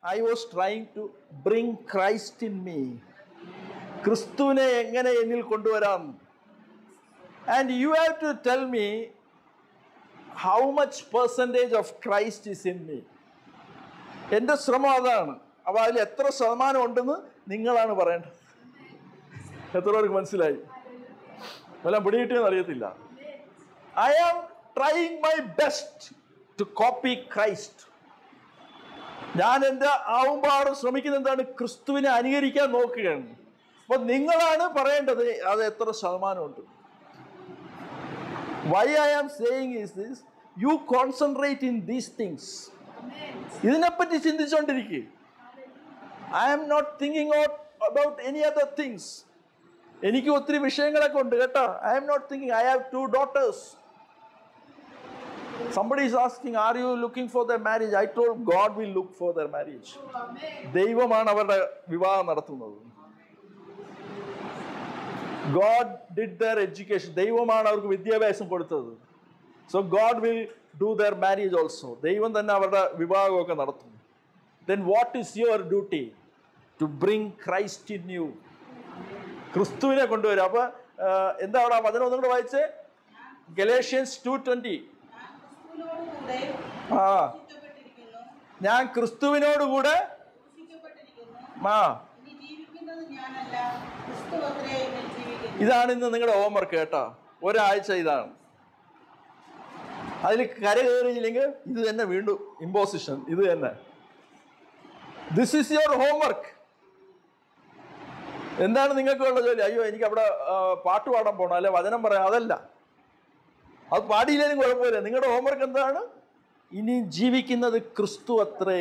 I was trying to bring Christ in me ക്രിസ്തുവിനെ എങ്ങനെ എന്നിൽ കൊണ്ടുവരാം and you have to tell me how much percentage of Christ is in me എൻ്റെ ശ്രമം അതാണ് അപ്പോൾ അതിൽ എത്ര ശതമാനം ഉണ്ടെന്ന് നിങ്ങളാണ് പറയേണ്ടത് എത്ര പേർക്ക് മനസ്സിലായി വല്ലതും പിടികിട്ടിയെന്ന് അറിയത്തില്ല I am trying my best to copy Christ ഞാൻ എൻ്റെ ആവുമ്പാടും ശ്രമിക്കുന്ന എന്താണ് ക്രിസ്തുവിനെ അനുകരിക്കാൻ നോക്കുകയാണ് അപ്പൊ നിങ്ങളാണ് പറയേണ്ടത് അത് എത്ര ശതമാനമുണ്ട് why I am saying is this you concentrate in these things ഇതിനെപ്പറ്റി ചിന്തിച്ചുകൊണ്ടിരിക്കുക I am not thinking out about any other things എനിക്ക് ഒത്തിരി വിഷയങ്ങളൊക്കെ ഉണ്ട് കേട്ടോ I am not thinking I have two daughters somebody is asking are you looking for the marriage I told God will look for their marriage ദൈവമാണ് അവരുടെ വിവാഹം നടത്തുന്നത് God did there education ദൈവമാണ് അവർക്ക് വിദ്യാഭ്യാസം കൊടുത്തത് so God will do their marriage also ദൈവം തന്നെ അവരുടെ വിവാഹമൊക്കെ നടത്തും then what is your duty to bring Christ in you ക്രിസ്തുവിനെ കൊണ്ടുവരും അപ്പൊ ആ, എന്താ അവിടെ വചനം ഒന്നും കൂടെ വായിച്ചേ ഗലേഷ്യൻസ് ടു ട്വന്റി ക്രിസ്തുവിനോടുകൂടെ ആ ക്രൂശിക്കപ്പെട്ടിരിക്കുന്നു ഞാൻ ക്രിസ്തുവിനോടുകൂടെ ക്രൂശിക്കപ്പെട്ടിരിക്കുന്നു ആ ഇനി ജീവിക്കുന്നത് ഞാനല്ല ക്രിസ്തു അത്രേ എന്നിൽ ജീവിക്കുന്നു ഇതാണ് ഇന്ന് നിങ്ങളുടെ ഹോംവർക്ക് കേട്ടോ ഒരാഴ്ച ഇതാണ് അതിൽ കര കയറിയില്ലെങ്കിൽ ഇത് തന്നെ വീണ്ടും ഇമ്പോസിഷൻ ഇത് തന്നെ ദിസ് ഈസ് യുവർ ഹോംവർക്ക് എന്താണ് നിങ്ങൾക്കുള്ള ജോലി അയ്യോ എനിക്ക് അവിടെ ആ, പാട്ട് പാടാൻ പോകണം അല്ലെ വചനം പറയാം അതല്ല അത് പാടിയില്ലെങ്കിലും കുഴപ്പമില്ല നിങ്ങളുടെ ഹോംവർക്ക് എന്താണ് ഇനി ജീവിക്കുന്നത് ക്രിസ്തു അത്രേ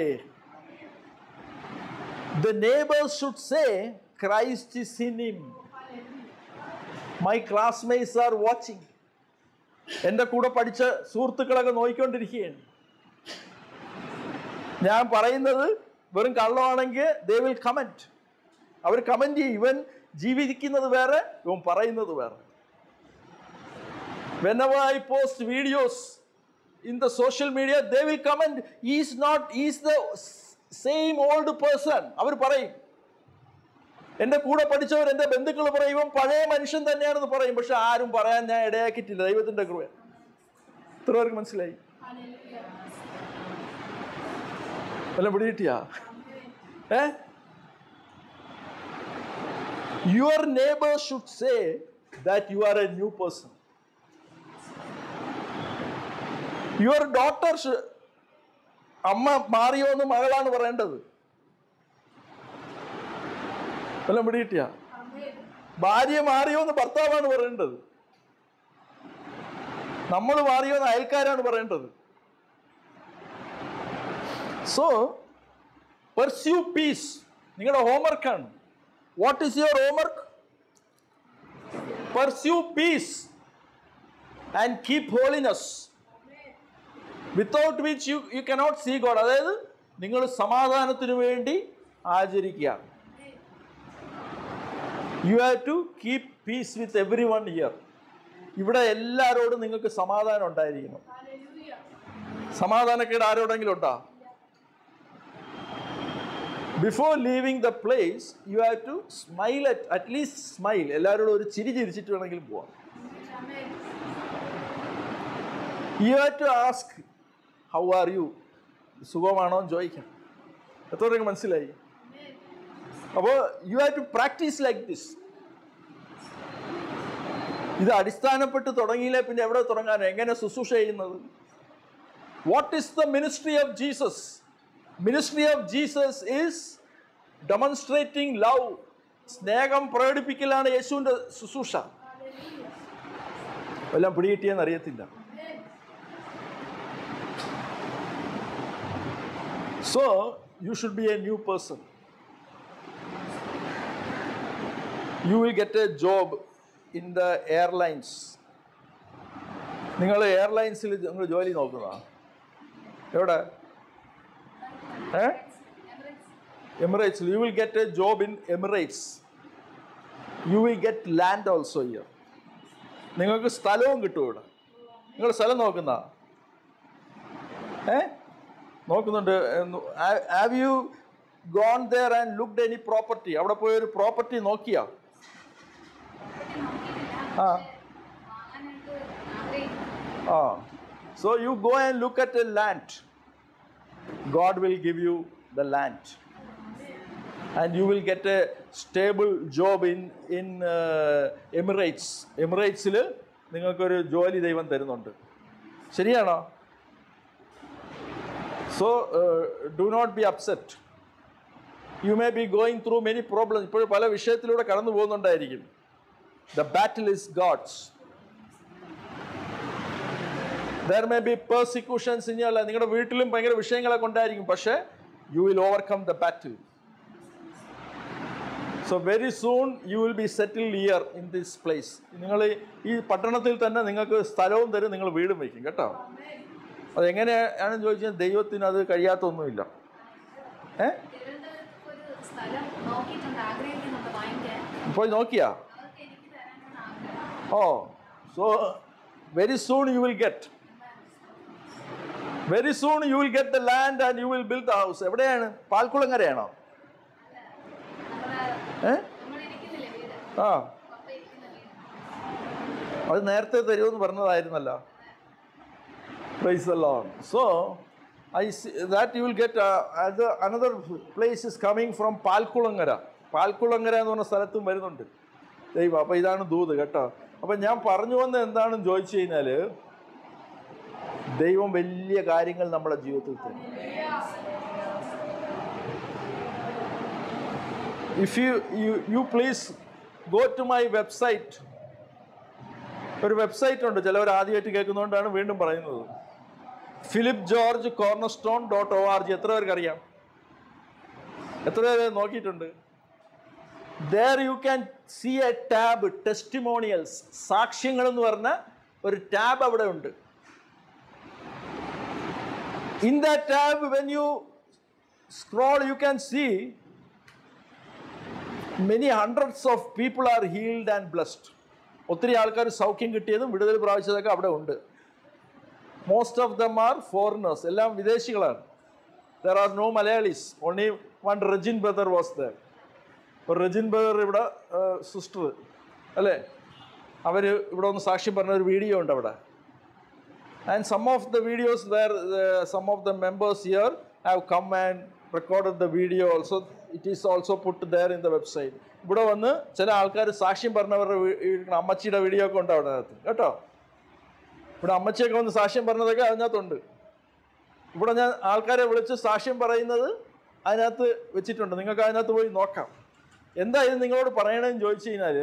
the neighbours should say Christ is in him my classmates are watching എൻ്റെ കൂടെ പഠിച്ച സുഹൃത്തുക്കളൊക്കെ നോക്കിക്കൊണ്ടിരിക്കുകയാണ് ഞാൻ പറയുന്നത് വെറും കള്ളമാണെങ്കിൽ ദേ വിൽ കമൻറ്റ് അവർ കമൻറ്റ് ചെയ്യും ഇവൻ ജീവിക്കുന്നത് വേറെ ഇവൻ പറയുന്നത് വേറെ whenever I post videos in the social media, they will comment, he's not, he's the s- same old person. അവർ പറയും എൻ്റെ കൂടെ പഠിച്ചവർ എൻ്റെ ബന്ധുക്കൾ പറയും ഇവൻ പഴയ മനുഷ്യൻ തന്നെയാണെന്ന് പറയും പക്ഷെ ആരും പറയാൻ ഞാൻ ഇടയാക്കിയിട്ടില്ല ദൈവത്തിൻ്റെ കൃപ ഇത്ര പേർക്ക് മനസ്സിലായി വല്ല പിടികിട്ടിയാ ഏ your neighbour should say that you are a new person your daughter അമ്മ മാറിയോ എന്ന് മകളാണ് പറയേണ്ടത് വല്ലതും പിടികിട്ടിയ ഭാര്യ മാറിയോ എന്ന് ഭർത്താവാണ് പറയേണ്ടത് നമ്മൾ മാറിയോ എന്ന് അയൽക്കാരാണ് പറയേണ്ടത് സോ പെർസ്യൂ പീസ് നിങ്ങളുടെ ഹോംവർക്കാണ് what is your homework pursue peace and keep holiness without which you you cannot see God അതായത് നിങ്ങൾ സമാധാനത്തിന് വേണ്ടി ആചരിക്കുക you have to keep peace with everyone here ഇവിടെ എല്ലാവരോടും നിങ്ങൾക്ക് സമാധാനം ഉണ്ടായിരിക്കണം സമാധാനക്കേട് ആരോടെങ്കിലും ഉണ്ടോ before leaving the place you have to smile at at least smile എല്ലാവരോടും ഒരു ചിരി ചിരിച്ചിട്ട് വേണമെങ്കിൽ പോവാം you have to ask how are you സുഖമാണോ എന്ന് ചോദിക്കാം എത്ര പേർക്ക് മനസ്സിലായി അപ്പോൾ you have to practise like this ഇത് അടിസ്ഥാനപ്പെട്ട് തുടങ്ങിയില്ലേ പിന്നെ എവിടെ തുടങ്ങാൻ എങ്ങനെ ശുശ്രൂഷ ചെയ്യുന്നത് what is the ministry of Jesus ministry of Jesus is demonstrating love സ്നേഹം പ്രകടിപ്പിക്കലാണ് യേശുവിൻ്റെ ശുശ്രൂഷ എല്ലാം പിടികിട്ടിയെന്ന് അറിയത്തില്ല So, you should be a new person. You will get a job in the airlines. നിങ്ങൾ എയർലൈൻസിൽ നിങ്ങൾ ജോലി നോക്കുന്നതാ എവിടെ ഏ എമിറേറ്റ്സിൽ you will get a job in Emirates you will get land also here നിങ്ങൾക്ക് സ്ഥലവും കിട്ടും ഇവിടെ നിങ്ങൾ സ്ഥലം നോക്കുന്ന ഏ നോക്കുന്നുണ്ട് have you gone there and looked any property അവിടെ പോയി ഒരു പ്രോപ്പർട്ടി നോക്കിയാ ആ. വാങ്ങാനായിട്ട് ആഗ്രഹിക്കുന്നു ആ so you go and look at a land God will give you the land and you will get a stable job in in Emirates എമിറേറ്റ്സിൽ നിങ്ങൾക്കൊരു ജോലി ദൈവം തരുന്നുണ്ട് ശരിയാണോ so do not be upset you may be going through many problem ഇപ്പോൾ പല വിഷയത്തിലൂടെ കടന്നു പോകുന്നുണ്ടായിരിക്കും the battle is God's there may be persecutions ഇനി അല്ല നിങ്ങളുടെ വീട്ടിലും ഭയങ്കര വിഷയങ്ങളൊക്കെ ഉണ്ടായിരിക്കും പക്ഷേ you will overcome the battle so very soon you will be settle here in this place നിങ്ങൾ ഈ പട്ടണത്തിൽ തന്നെ നിങ്ങൾക്ക് സ്ഥലവും തരും നിങ്ങൾ വീടും വയ്ക്കും കേട്ടോ അതെങ്ങനെയാണെന്ന് ചോദിച്ചാൽ ദൈവത്തിന് അത് കഴിയാത്തൊന്നുമില്ല ഏ തിരുവനന്തപുരത്ത് ഒരു സ്ഥലം നോക്കിയിട്ടുണ്ട് ആഗ്രഹിക്കുന്നുണ്ട് വാങ്ങിക്കാൻ പോയി നോക്കിയാ അവർക്ക് എനിക്ക് തരാനാണ് ആഗ്രഹം oh so very soon you will get very soon you will get the land and you will build the house എവിടെയാണ് പാൽക്കുളങ്ങരയാണോ നമ്മുടെ ഏ നമ്മൾ ഇരിക്കുന്നില്ലേ വീട് ആ പപ്പ ഇരിക്കുന്ന വീട് അത് നേരത്തെ തരുമെന്ന് പറഞ്ഞതായിരുന്നല്ലോ price loan so I that you will get അത് another place is coming from Palkulangara Palkulangara എന്ന് പറഞ്ഞ സ്ഥലത്തും വരുന്നുണ്ട് ദൈവം അപ്പോൾ ഇതാണ് ദൂത് കേട്ടോ അപ്പം ഞാൻ പറഞ്ഞു വന്നത് എന്താണെന്ന് ചോദിച്ചു കഴിഞ്ഞാൽ ദൈവം വലിയ കാര്യങ്ങൾ നമ്മുടെ ജീവിതത്തിൽ തരും if you you you please go to my website ഒരു വെബ്സൈറ്റ് ഉണ്ട് ചിലവർ ആദ്യമായിട്ട് കേൾക്കുന്നതുകൊണ്ടാണ് വീണ്ടും പറയുന്നത് Philip George corner stone dot O R G എത്ര പേർക്ക് അറിയാം എത്ര പേര് നോക്കിയിട്ടുണ്ട് there you can see a tab testimonials സാക്ഷ്യങ്ങൾ എന്ന് പറഞ്ഞ ഒരു ടാബ് അവിടെ ഉണ്ട് in the tab when you scroll you can see many hundreds of people are healed and blessed ഒത്തിരി ആൾക്കാർ സൗഖ്യം കിട്ടിയതും വിടുതൽ പ്രാപിച്ചതൊക്കെ അവിടെ ഉണ്ട് most of them are foreigners എല്ലാം വിദേശികളാണ് there are no Malayalees only one Rejin brother was there ഒരു റെജിൻ ബ്രദർ ഇവിടെ സിസ്റ്റർ അല്ലേ അവർ ഇവിടെ ഒന്ന് സാക്ഷ്യം പറഞ്ഞ ഒരു വീഡിയോ ഉണ്ട് അവിടെ and some of the videos there some of the members here have come and recorded the video also it is also put there in the website ഇവിടെ വന്ന് ചില ആൾക്കാർ സാക്ഷ്യം പറഞ്ഞവരുടെ വീ- ഈ അമ്മച്ചിയുടെ വീഡിയോ ഒക്കെ ഉണ്ട് അവിടെ അകത്ത് കേട്ടോ ഇവിടെ അമ്മച്ചിയൊക്കെ വന്ന് സാക്ഷ്യം പറഞ്ഞതൊക്കെ അതിനകത്തുണ്ട് ഇവിടെ ഞാൻ ആൾക്കാരെ വിളിച്ച് സാക്ഷ്യം പറയുന്നത് അതിനകത്ത് വെച്ചിട്ടുണ്ട് നിങ്ങൾക്ക് അതിനകത്ത് പോയി നോക്കാം എന്താ ഇത് നിങ്ങളോട് പറയണമെന്ന് ചോദിച്ചു കഴിഞ്ഞാൽ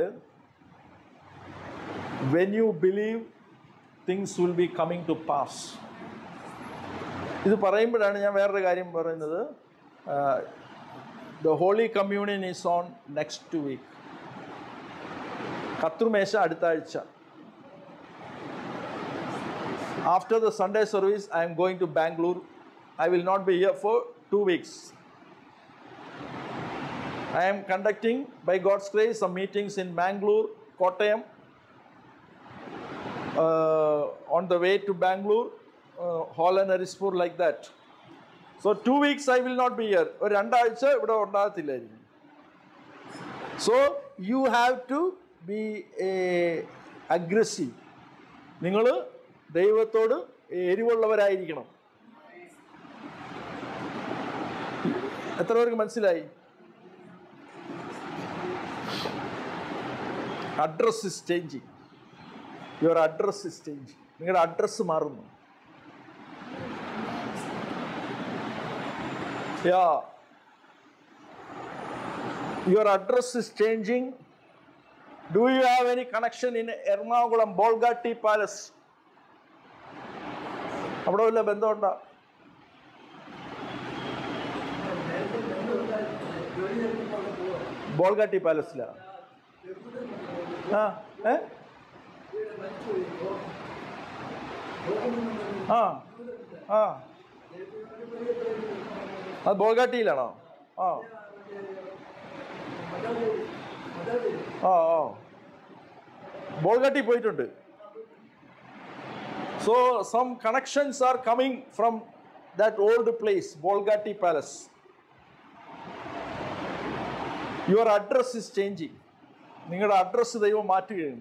when you believe things will be coming to pass ഇത് പറയുമ്പോഴാണ് ഞാൻ വേറൊരു കാര്യം പറയുന്നത് the holy communion is on next week കത്രുമേശ അടുത്ത ആഴ്ച after the Sunday service I am going to Bangalore I will not be here for two weeks I am conducting, by God's grace, some meetings in Bangalore, Kottayam, uh, on the way to Bangalore, uh, Holland, Harispur, like that. So, two weeks I will not be here. ഒരു രണ്ടാഴ്ച ഇവിടെ ഉണ്ടാകത്തില്ലായിരിക്കും so you have to be a aggressive നിങ്ങൾ ദൈവത്തോട് എരിവുള്ളവരായിരിക്കണം എത്ര പേർക്ക് മനസ്സിലായി address is changing your address is changing നിങ്ങളുടെ അഡ്രസ്സ് മാറുന്നു yeah your address is changing do you have any connection in Ernakulam Bolgatty palace അവിടെ വല്ല ബന്ധമുണ്ടോ ബോൾഗാട്ടി പാലസിലാണ് ആ ഏ ആ ആ അത് ബോൾഗാട്ടിയിലാണോ ആ ആ ആ ബോൾഗാട്ടി പോയിട്ടുണ്ട് so some connections are coming from that old place Bolgatty palace your address is changing നിങ്ങളുടെ അഡ്രസ്സ് ദൈവം മാറ്റുകയാണ്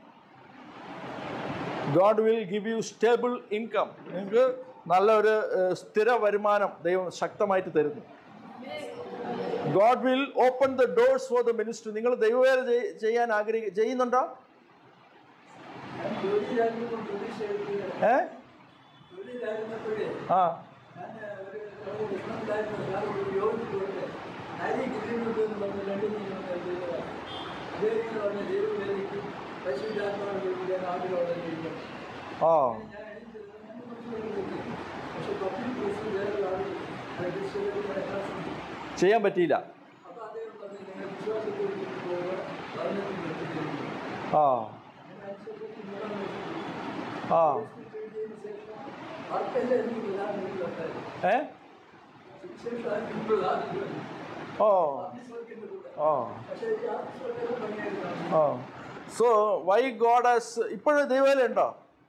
God will give you stable income നിങ്ങൾക്ക് നല്ല ഒരു ഏഹ്, സ്ഥിര വരുമാനം ദൈവം ശക്തമായിട്ട് തരുന്നു God will open the doors for the minister നിങ്ങൾ ദൈവവേല ചെയ്- ചെയ്യാൻ ആഗ്രഹി ചെയ്യുന്നുണ്ടോ ജോലിയിലായിരുന്നു പ്രതീക്ഷ ഏ ജോലിയിലായിരുന്നപ്പോഴേ ആ ഞാൻ ഒരു ഒരു വിഷമത്തിലായിരുന്നു ഞാൻ ഒരു യോഗത്തിൽ പോയിട്ട് അരി കിട്ടിയിട്ടുണ്ട് എന്ന് പറഞ്ഞ് രണ്ട് ദിവസം അദ്ദേഹത്തിന് പറഞ്ഞ ദൈവവേദിക്ക് പശുവില്ലാത്തവരുടെ വീട്ടിൽ ആഗ്രഹമുള്ള ജീവിതം ആ ഞാൻ എണീറ്റത് ഞാൻ കുറച്ച് പേര് കിട്ടി പക്ഷെ പബ്ലിക് പ്ലേസിൽ വേറെ ആൾ ശ്രമിച്ചു ചെയ്യാൻ പറ്റിയില്ല അപ്പോൾ അദ്ദേഹം പറഞ്ഞു നിങ്ങൾ വിശ്വാസത്തിൽ പോകുക ഭരണത്തിൽ നിർത്തിക്കുന്നു ആ അങ്ങനെ അനുസരിച്ച് മൂന്നാം വർഷത്തിൽ ആ ചെയ്തതിന് ശേഷം വർക്കെല്ലാം എനിക്ക് പ്രധാന വീട്ടിലുണ്ടായിരുന്നു ഏ സുവിശേഷം എനിക്ക് പ്രധാന ഓ ആഫീസ് കൂടെ ആ പക്ഷേ ഈ ആഫീസ് വർക്കൊക്കെ പണിയായിരുന്നു ആ സോ വൈ ഗോഡ് ആസ് ഇപ്പോഴും ദൈവവേല ഉണ്ടോ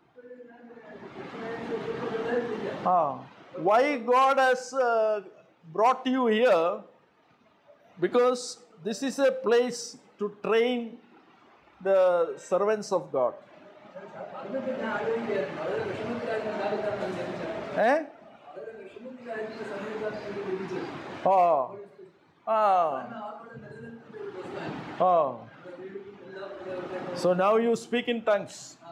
ആ why God has brought you here because this is a place to train the servants of God അതൊക്കെ ഞാൻ ആലോചിക്കുകയായിരുന്നു വളരെ വിഷമത്തിലായിരുന്ന കാലത്താണ് ഞാൻ ജനിച്ചത് ഏ വളരെ വിഷമത്തിലായിരുന്ന സമയത്താണ് എനിക്ക് ലഭിച്ചത് ആ ആ കാരണം ആ കൂടെ നിലനിൽക്കുന്ന ഒരു പ്രശ്നമാണ് ആ വീടും എല്ലാം ഉള്ളവരുടെ So now you speak in tongues.